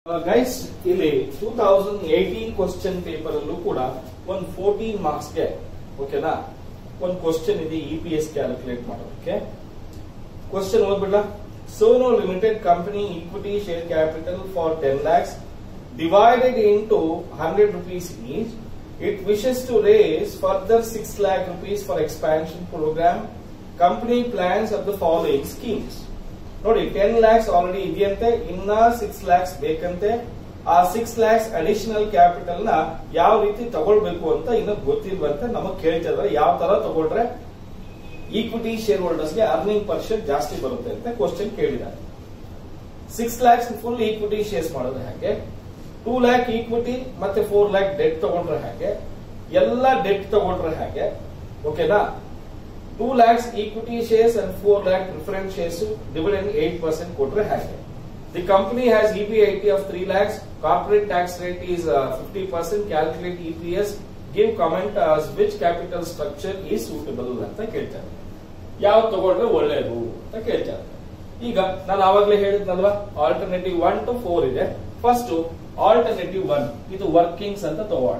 Guys ಇಲ್ಲಿ two thousand eighteen question paper ಅಲ್ಲೂ ಕೂಡ ಒಂದು ಫೋರ್ಟೀನ್ ಮಾರ್ಕ್ಸ್ಗೆ ಓಕೆನಾ ಒಂದು ಕ್ವಶನ್ ಇದೆ ಇ ಪಿ ಎಸ್ ಕ್ಯಾಲ್ಕುಲೇಟ್ ಮಾಡೋದಕ್ಕೆ ಕ್ವಶನ್ ಓದ್ಬಿಡ್ಲ Sono limited company equity share capital for ten lakhs divided into 100 rupees each. It wishes to raise further 6 lakh rupees for expansion program. Company plans of the following schemes. ನೋಡಿ ten lakhs already ಇದೆಯಂತೆ ಇನ್ನ six lakhs ಬೇಕಂತೆ ಆ six lakhs additional capital ನ ಯಾವ ರೀತಿ ತಗೊಳ್ಬೇಕು ಅಂತ ಇನ್ನು ಗೊತ್ತಿಲ್ವಂತೆ ನಮಗ್ ಕೇಳ್ತಾ ಇದಾರೆ ಯಾವ ತರ ತಗೊಂಡ್ರೆ ಈಕ್ವಿಟಿ ಶೇರ್ ಹೋಲ್ಡರ್ಸ್ ಗೆ ಅರ್ನಿಂಗ್ ಪರ್ಸೆಂಟ್ ಜಾಸ್ತಿ ಬರುತ್ತೆ ಅಂತ ಕ್ವಶನ್ ಕೇಳಿದ್ದಾರೆ six lakhs full equity shares ಮಾಡೋದು ಹಾಗೆ ಟೂ ಲ್ಯಾಕ್ ಈಕ್ವಿಟಿ ಮತ್ತೆ ಫೋರ್ ಲ್ಯಾಕ್ ಡೆಟ್ ತಗೊಂಡ್ರೆ ಹಾಗೆ ಎಲ್ಲ ಡೆಟ್ ತಗೊಂಡ್ರೆ ಹಾಗೆ ಓಕೆನಾ two lakhs equity shares and four lakh preference shares dividend eight percent ಕೊಟ್ರೆ ಹಾಗೆ the company has EBIT of three lakhs corporate tax rate is fifty percent calculate EPS give comment which capital structure is suitable ಅಂತ ಕೇಳ್ತಾರೆ ಯಾವ್ದು ತಗೊಂಡ್ರೆ ಒಳ್ಳೇದು ಅಂತ ಕೇಳ್ತಾರೆ ಈಗ ನಾನು ಆವಾಗಲೇ ಹೇಳಿದ್ನಲ್ವಾ ಆಲ್ಟರ್ನೇಟಿವ್ ಒನ್ ಟು ಫೋರ್ ಇದೆ ಫಸ್ಟ್ ಆಲ್ಟರ್ನೇಟಿವ್ ಒನ್ ಇದು ವರ್ಕಿಂಗ್ಸ್ ಅಂತ ತಗೋಣ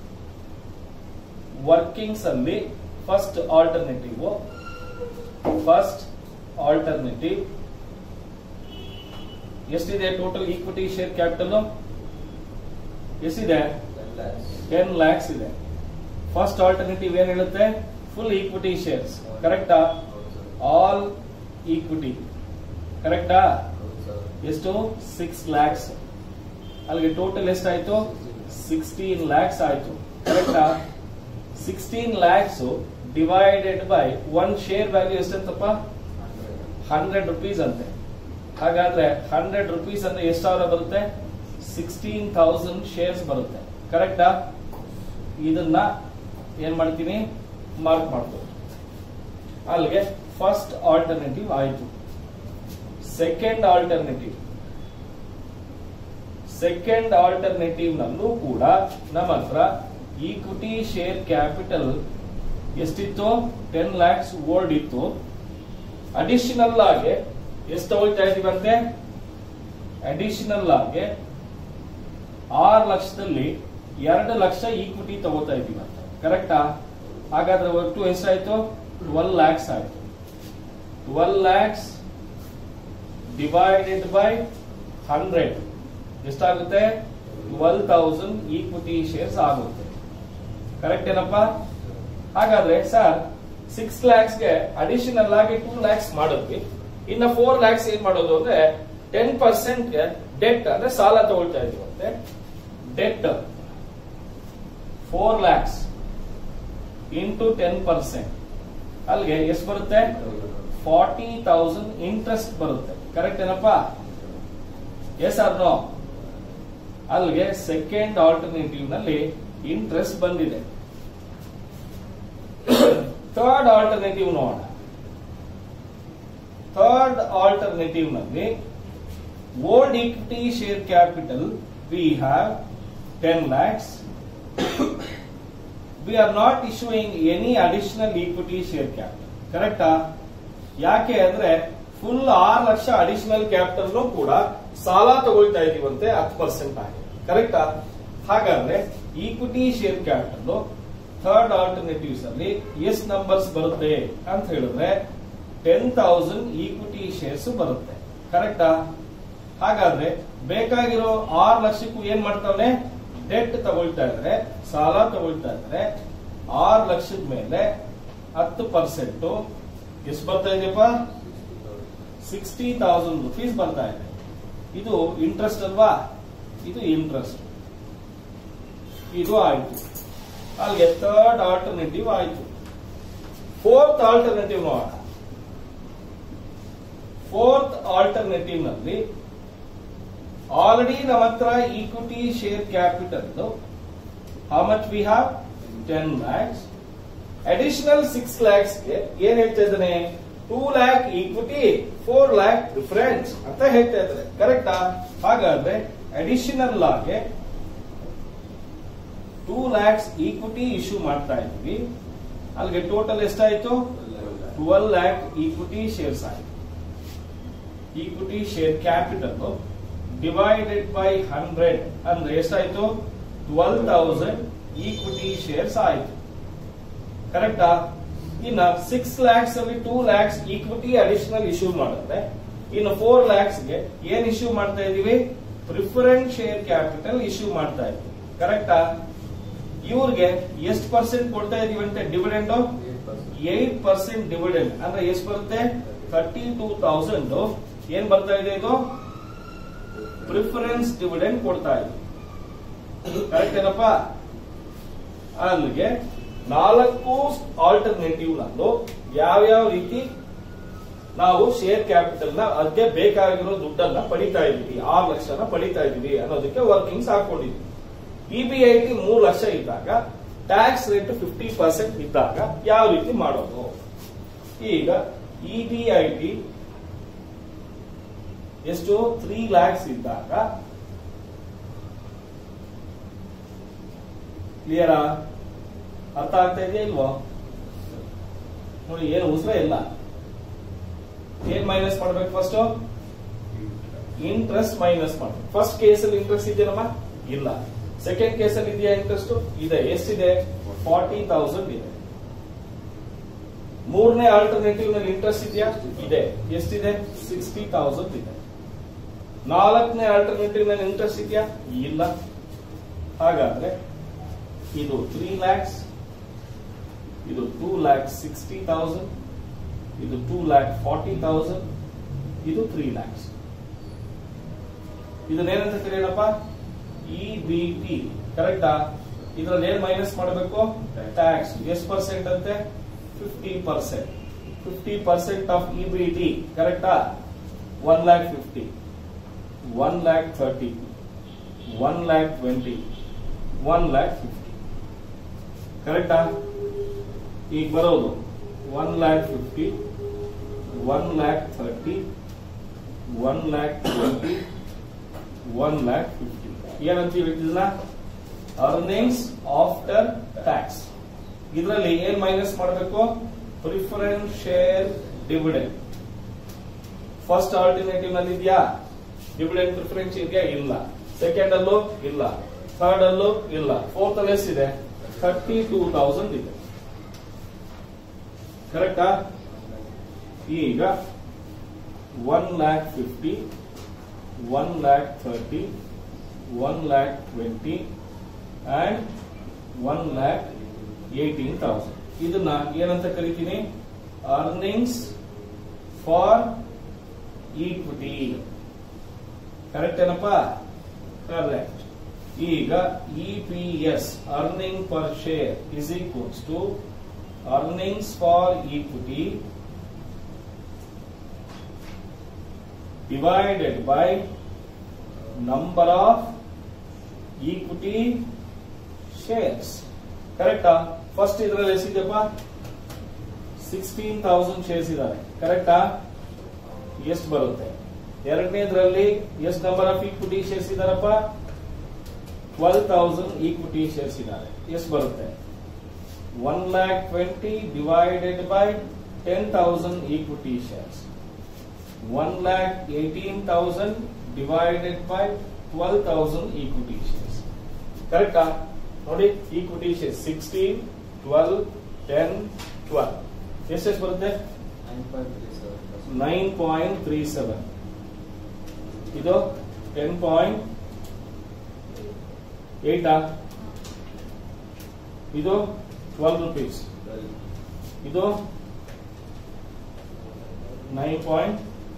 ವರ್ಕಿಂಗ್ಸ್ ಅಲ್ಲಿ ಫಸ್ಟ್ ಆಲ್ಟರ್ನೇಟಿವ್ ಫಸ್ಟ್ ಆಲ್ಟರ್ನೇಟಿವ್ ಎಷ್ಟಿದೆ ಟೋಟಲ್ ಈಕ್ವಿಟಿ ಶೇರ್ ಕ್ಯಾಪಿಟಲ್ ಎಷ್ಟಿದೆ ಟೆನ್ ಲ್ಯಾಕ್ಸ್ ಇದೆ ಫಸ್ಟ್ ಆಲ್ಟರ್ನೇಟಿವ್ ಏನ್ ಹೇಳುತ್ತೆ ಫುಲ್ ಈಕ್ವಿಟಿ ಶೇರ್ಸ್ ಕರೆಕ್ಟಾ ಆಲ್ ಈಕ್ವಿಟಿ ಕರೆಕ್ಟಾ ಎಷ್ಟು ಸಿಕ್ಸ್ ಲ್ಯಾಕ್ಸ್ ಅಲ್ಲಿಗೆ ಟೋಟಲ್ ಎಷ್ಟಾಯ್ತು ಸಿಕ್ಸ್ಟೀನ್ ಲ್ಯಾಕ್ಸ್ ಆಯ್ತು ಕರೆಕ್ಟಾ sixteen lakhs divided by one share value ಎಷ್ಟಂತಪ್ಪ ಹಂಡ್ರೆಡ್ ರುಪೀಸ್ ಅಂತೆ ಹಾಗಾದ್ರೆ ಹಂಡ್ರೆಡ್ ರುಪೀಸ್ ಅಂದ್ರೆ ಎಷ್ಟು ಸಾವಿರ ಬರುತ್ತೆ ಸಿಕ್ಸ್ಟೀನ್ ಥೌಸಂಡ್ ಶೇರ್ಸ್ ಬರುತ್ತೆ ಕರೆಕ್ಟಾ ಇದನ್ನ ಏನ್ ಮಾಡ್ತೀನಿ ಮಾರ್ಕ್ ಮಾಡ್ಬೋದು ಅಲ್ಲಿಗೆ ಫಸ್ಟ್ ಆಲ್ಟರ್ನೇಟಿವ್ ಆಯ್ತು ಸೆಕೆಂಡ್ ಆಲ್ಟರ್ನೇಟಿವ್ ಸೆಕೆಂಡ್ ಆಲ್ಟರ್ನೇಟಿವ್ ನಲ್ಲೂ ಕೂಡ ನಮ್ಮ ಹತ್ರ ಈಕ್ವಿಟಿ ಶೇರ್ ಕ್ಯಾಪಿಟಲ್ ಎಷ್ಟಿತ್ತು ಟೆನ್ ಲ್ಯಾಕ್ಸ್ ಓಲ್ಡ್ ಇತ್ತು ಅಡಿಷನಲ್ ಆಗಿ ಎಷ್ಟು ತಗೊಳ್ತಾ ಇದೀವಂತೆ ಅಡಿಷನಲ್ ಆಗಿ ಆರು ಲಕ್ಷದಲ್ಲಿ ಎರಡು ಲಕ್ಷ ಈಕ್ವಿಟಿ ತಗೋತಾ ಇದೀವಂತೆ ಕರೆಕ್ಟಾ ಹಾಗಾದ್ರೆ ಒಟ್ಟು ಎಷ್ಟಾಯ್ತು ಟ್ವೆಲ್ ಲ್ಯಾಕ್ಸ್ ಆಯ್ತು twelve lakhs divided by hundred ಎಷ್ಟಾಗುತ್ತೆ ಟ್ವೆಲ್ ತೌಸಂಡ್ ಈಕ್ವಿಟಿ ಶೇರ್ಸ್ ಆಗುತ್ತೆ ಕರೆಕ್ಟ್ ಏನಪ್ಪ ಹಾಗಾದ್ರೆ ಸರ್ ಸಿಕ್ಸ್ ಲ್ಯಾಕ್ಸ್ ಗೆ ಅಡಿಷನಲ್ ಆಗಿ ಟೂ ಲ್ಯಾಕ್ಸ್ ಮಾಡಿದ್ವಿ ಇನ್ನ ಫೋರ್ ಲ್ಯಾಕ್ಸ್ ಏನ್ ಮಾಡೋದು ಅಂದ್ರೆ ಟೆನ್ ಪರ್ಸೆಂಟ್ ಗೆ ಡೆಟ್ ಅಂದ್ರೆ ಸಾಲ ತಗೊಳ್ತಾ ಇದೀವಂತೆ debt four lakhs into ten percent ಅಲ್ಲಿಗೆ ಎಷ್ಟು ಬರುತ್ತೆ ಫಾರ್ಟಿ ತೌಸಂಡ್ ಇಂಟ್ರೆಸ್ಟ್ ಬರುತ್ತೆ ಕರೆಕ್ಟ್ ಏನಪ್ಪಾ ಎಸ್ ಆರ್ ನೋ ಅಲ್ಲಿಗೆ ಸೆಕೆಂಡ್ ಆಲ್ಟರ್ನೇಟಿವ್ ನಲ್ಲಿ ಇಂಟ್ರೆಸ್ಟ್ ಬಂದಿದೆ ಥರ್ಡ್ ಆಲ್ಟರ್ನೇಟಿವ್ ನೋಡೋಣ ಥರ್ಡ್ ಆಲ್ಟರ್ನೇಟಿವ್ ನಲ್ಲಿ old equity share capital we have ten lakhs we are not issuing any additional equity share capital ಕರೆಕ್ಟಾ ಯಾಕೆ ಅಂದ್ರೆ ಫುಲ್ ಆರು ಲಕ್ಷ ಅಡಿಷನಲ್ ಕ್ಯಾಪಿಟಲ್ ಕೂಡ ಸಾಲ ತಗೊಳ್ತಾ ಇದೀವಂತೆ ಹತ್ತು ಪರ್ಸೆಂಟ್ ಆಗಿ ಕರೆಕ್ಟಾ ಹಾಗಾದ್ರೆ equity share capital third alternatives ಅಲ್ಲಿ ಎಷ್ಟು ನಂಬರ್ಸ್ ಬರುತ್ತೆ ಅಂತ ಹೇಳಿದ್ರೆ ಟೆನ್ ತೌಸಂಡ್ ಈಕ್ವಿಟಿ ಶೇರ್ಸ್ ಬರುತ್ತೆ ಕರೆಕ್ಟಾ ಹಾಗಾದ್ರೆ ಬೇಕಾಗಿರೋ ಆರು ಲಕ್ಷಕ್ಕೂ ಏನ್ ಮಾಡ್ತಾವನೆ ಡೆಟ್ ತಗೊಳ್ತಾ ಇದ್ರೆ ಸಾಲ ತಗೊಳ್ತಾ ಇದ್ರೆ ಆರು ಲಕ್ಷದ ಮೇಲೆ ಹತ್ತು ಪರ್ಸೆಂಟ್ ಎಷ್ಟು ಬರ್ತಾ ಇದೆಯಪ್ಪ ಸಿಕ್ಸ್ಟಿ ತೌಸಂಡ್ ರುಪೀಸ್ ಬರ್ತಾ ಇದೆ ಇದು ಇಂಟ್ರೆಸ್ಟ್ ಅಲ್ವಾ ಇದು ಇಂಟ್ರೆಸ್ಟ್ ಇದು ಆಯ್ತು ಅಲ್ಲಿಗೆ ಥರ್ಡ್ ಆಲ್ಟರ್ನೇಟಿವ್ ಆಯ್ತು ಫೋರ್ತ್ ಆಲ್ಟರ್ನೇಟಿವ್ ನೋಡೋಣ ಫೋರ್ತ್ ಆಲ್ಟರ್ನೇಟಿವ್ ನಲ್ಲಿ ಆಲ್ರೆಡಿ ನಮ್ಮ ಹತ್ರ equity share capital how much we have ten lakhs additional six lakhs ಗೆ ಏನ್ ಹೇಳ್ತಾ ಇದ್ದಾನೆ two lakh equity four lakh difference ಅಂತ ಹೇಳ್ತಾ ಇದ್ದಾರೆ ಕರೆಕ್ಟಾ ಹಾಗಾದ್ರೆ ಅಡಿಷನಲ್ ಆಗಿ ಟೂ ಲ್ಯಾಕ್ಸ್ ಈಕ್ವಿಟಿ ಇಶ್ಯೂ ಮಾಡ್ತಾ ಇದ್ವಿ ಅಲ್ಲಿಗೆ ಟೋಟಲ್ ಎಷ್ಟಾಯ್ತು ಟ್ವೆಲ್ ಲ್ಯಾಕ್ ಈಕ್ವಿಟಿ ಶೇರ್ಸ್ ಆಯ್ತು equity share capital divided by hundred ಅಂದ್ರೆ ಎಷ್ಟಾಯ್ತು ಟ್ವೆಲ್ ತೌಸಂಡ್ ಈಕ್ವಿಟಿ ಶೇರ್ಸ್ ಆಯ್ತು ಕರೆಕ್ಟಾ ಇನ್ನ ಸಿಕ್ಸ್ ಲ್ಯಾಕ್ಸ್ ಅಲ್ಲಿ two lakhs equity additional issue ಮಾಡಿದ್ರೆ ಇನ್ನು ಫೋರ್ ಲ್ಯಾಕ್ಸ್ ಗೆ ಏನ್ ಇಶ್ಯೂ ಮಾಡ್ತಾ ಇದೀವಿ ಪ್ರಿಫರೆನ್ಸ್ ಶೇರ್ ಕ್ಯಾಪಿಟಲ್ ಇಶ್ಯೂ ಮಾಡ್ತಾ ಇದೀವಿ ಕರೆಕ್ಟಾ ಇವ್ರಿಗೆ ಎಷ್ಟು ಪರ್ಸೆಂಟ್ ಕೊಡ್ತಾ ಇದೀವಿ ಅಂತ ಡಿವಿಡೆಂಡ್ ಏಟ್ ಪರ್ಸೆಂಟ್ ಡಿವಿಡೆಂಡ್ ಅಂದ್ರೆ ಎಷ್ಟು ಬರುತ್ತೆ ಥರ್ಟಿ ಟೂ ತೌಸಂಡ್ ಏನ್ ಬರ್ತಾ ಇದೆ ಇದು ಪ್ರಿಫರೆನ್ಸ್ ಡಿವಿಡೆಂಡ್ ಕೊಡ್ತಾ ಇದೆ ಕರೆಕ್ಟ್ ಏನಪ್ಪ ಅಲ್ಲಿಗೆ ನಾಲ್ಕು ಆಲ್ಟರ್ನೇಟಿವ್ ನಲ್ಲೂ ಯಾವ್ಯಾವ ರೀತಿ ನಾವು ಶೇರ್ ಕ್ಯಾಪಿಟಲ್ ನ ಅದಕ್ಕೆ ಬೇಕಾಗಿರೋ ದುಡ್ಡನ್ನ ಪಡಿತಾ ಇದೀವಿ ಆರು ಲಕ್ಷನ ಪಡಿತಾ ಇದೀವಿ ಅನ್ನೋದಕ್ಕೆ ವರ್ಕಿಂಗ್ಸ್ ಹಾಕೊಂಡಿದ್ವಿ ಇಬಿಐಟಿ ಮೂರು ಲಕ್ಷ ಇದ್ದಾಗ ಟ್ಯಾಕ್ಸ್ ರೇಟ್ ಫಿಫ್ಟಿ ಪರ್ಸೆಂಟ್ ಇದ್ದಾಗ ಯಾವ ರೀತಿ ಮಾಡೋದು ಈಗ ಇಬಿಐಟಿ ಎಷ್ಟು ತ್ರೀ ಲ್ಯಾಕ್ಸ್ ಇದ್ದಾಗ ಕ್ಲಿಯರಾ ಅರ್ಥ ಆಗ್ತಾ ಇದೆಯಾ ಇಲ್ವೋ ನೋಡಿ ಏನು ಉಸಿರೇ ಇಲ್ಲ ಏನ್ ಮೈನಸ್ ಮಾಡ್ಬೇಕು ಫಸ್ಟ್ ಇಂಟ್ರೆಸ್ಟ್ ಮೈನಸ್ ಮಾಡ್ಬೇಕು ಫಸ್ಟ್ ಕೇಸಲ್ಲಿ ಇಂಟ್ರೆಸ್ಟ್ ಇದೆಯಲ್ಲಮ್ಮ ಇಲ್ಲ ಸೆಕೆಂಡ್ ಕೇಸಲ್ಲಿ ಇದೆಯಾ ಇಂಟ್ರೆಸ್ಟ್ ಇದೆ ಎಷ್ಟಿದೆ ಫಾರ್ಟಿ ತೌಸಂಡ್ ಇದೆ ಮೂರನೇ ಆಲ್ಟರ್ನೇಟಿವ್ ನಲ್ಲಿ ಇಂಟ್ರೆಸ್ಟ್ ಇದೆಯಾ ಇದೆ ಎಷ್ಟಿದೆ ಸಿಕ್ಸ್ಟಿ ತೌಸಂಡ್ ಇದೆ ನಾಲ್ಕನೇ ಆಲ್ಟರ್ನೇಟಿವ್ ನಲ್ಲಿ ಇಂಟ್ರೆಸ್ಟ್ ಇದೆಯಾ ಇಲ್ಲ ಹಾಗಾದ್ರೆ ಇದು ತ್ರೀ ಲ್ಯಾಕ್ಸ್ ಇದು ಟೂ ಲ್ಯಾಕ್ ಸಿಕ್ಸ್ಟಿ ತೌಸಂಡ್ ಇದು ಟೂ ಲ್ಯಾಕ್ ಫಾರ್ಟಿ ತೌಸಂಡ್ ಇದು ತ್ರೀ ಲ್ಯಾಕ್ಸ್ ಇದನ್ನೇನಂತ ಕರೆಯೋಣಪ್ಪ ಇ ಬಿ ಟಿ ಕರೆಕ್ಟಾ ಇದ್ರಲ್ಲಿ ಏನ್ ಮೈನಸ್ ಮಾಡಬೇಕು ಟ್ಯಾಕ್ಸ್ ಎಷ್ಟು ಪರ್ಸೆಂಟ್ ಅಂತೆ fifty percent fifty percent of E B T ಕರೆಕ್ಟಾ one lakh fifty one lakh thirty one lakh twenty one lakh fifty ಕರೆಕ್ಟಾ ಈಗ ಬರೋದು one lakh fifty one lakh thirty one lakh twenty one lakh fifty ಏನಂತೀವಿ ಇದನ್ನ ಅರ್ನಿಂಗ್ಸ್ ಆಫ್ಟರ್ ಟ್ಯಾಕ್ಸ್ ಇದರಲ್ಲಿ ಏನ್ ಮೈನಸ್ ಮಾಡಬೇಕು preference share dividend first alternative ನಲ್ಲಿ ಇದೆಯಾ ಡಿವಿಡೆಂಡ್ ಪ್ರಿಫರೆನ್ಸ್ ಇದೆಯಾ ಇಲ್ಲ ಸೆಕೆಂಡ್ ಅಲ್ಲೂ ಇಲ್ಲ ಥರ್ಡ್ ಅಲ್ಲೂ ಇಲ್ಲ ಫೋರ್ತ್ ಅಲ್ಲಿ ಎಷ್ಟಿದೆ ಥರ್ಟಿ ಟೂ ತೌಸಂಡ್ ಇದೆ ಕರೆಕ್ಟಾ ಈಗ one lakh fifty one lakh thirty one lakh twenty and one lakh eighteen thousand ಇದನ್ನ ಏನಂತ ಕರಿತೀನಿ ಅರ್ನಿಂಗ್ಸ್ ಫಾರ್ ಈಕ್ವಿಟಿ ಕರೆಕ್ಟ್ ಏನಪ್ಪ ಕರೆಕ್ಟ್ ಈಗ E P S earning per share is equals to earnings for equity divided by number of equity shares ಕರೆಕ್ಟಾ first ಇದರಲ್ಲಿ ಎಷ್ಟಿದೆಪ್ಪ sixteen thousand shares ಇದಾವೆ ಕರೆಕ್ಟಾ ಎಷ್ಟು ಬರುತ್ತೆ ಎರಡನೇದ್ರಲ್ಲಿ ಎಷ್ಟು ನಂಬರ್ ಆಫ್ ಈಕ್ವಿಟಿ ಶೇರ್ಸ್ ಇದಾರಪ್ಪ ಟ್ವೆಲ್ ತೌಸಂಡ್ ಈಕ್ವಿಟಿ ಶೇರ್ಸ್ ಇದಾವೆ ಎಷ್ಟು ಬರುತ್ತೆ one lakh twenty divided by ten thousand equity shares one lakh eighteen thousand divided by twelve thousand equity shares. ಕರೆಕ್ಟಾ ನೋಡಿ equity share sixteen twelve ten twelve ಎಷ್ಟೆಷ್ಟು ಬರುತ್ತೆ nine point three seven ಇದು ten point ಏಟಾ ಇದು ಟ್ವೆಲ್ ರುಪೀಸ್ ಇದು nine point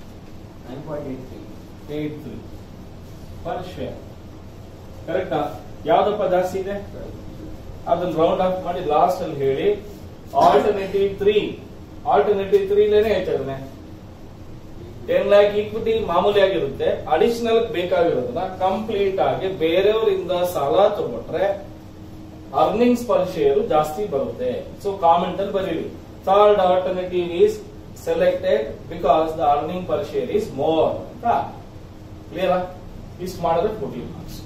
eight three per share ಕರೆಕ್ಟಾ ಯಾವ್ದಪ್ಪ ಜಾಸ್ತಿ ಇದೆ ಅದನ್ನ ರೌಂಡ್ ಆಫ್ ಮಾಡಿ ಲಾಸ್ಟ್ ಅಲ್ಲಿ ಹೇಳಿ ಆಲ್ಟರ್ನೇಟಿವ್ ತ್ರೀ ಆಲ್ಟರ್ನೇಟಿವ್ ತ್ರೀ ಲೇನೆ ಹೇಳ್ತಾ ಇದ್ದಾನೆ ಟೆನ್ ಲ್ಯಾಕ್ ಈಕ್ವಿಟಿ ಮಾಮೂಲಿ ಆಗಿರುತ್ತೆ ಅಡಿಷನಲ್ ಬೇಕಾಗಿರೋದನ್ನ ಕಂಪ್ಲೀಟ್ ಆಗಿ ಬೇರೆಯವರಿಂದ ಸಾಲ ತಗೊಂಡ್ರೆ ಅರ್ನಿಂಗ್ಸ್ ಪರ್ ಶೇರ್ ಜಾಸ್ತಿ ಬರುತ್ತೆ ಸೊ ಕಾಮೆಂಟ್ ಅಲ್ಲಿ ಬರೀರಿ third alternative is selected because the earning per share is more ಅಂತ ಕ್ಲಿಯರ್ ಇಷ್ಟು ಮಾಡಿದ್ರೆ ಫೋರ್ಟಿ ಮಾರ್ಕ್ಸ್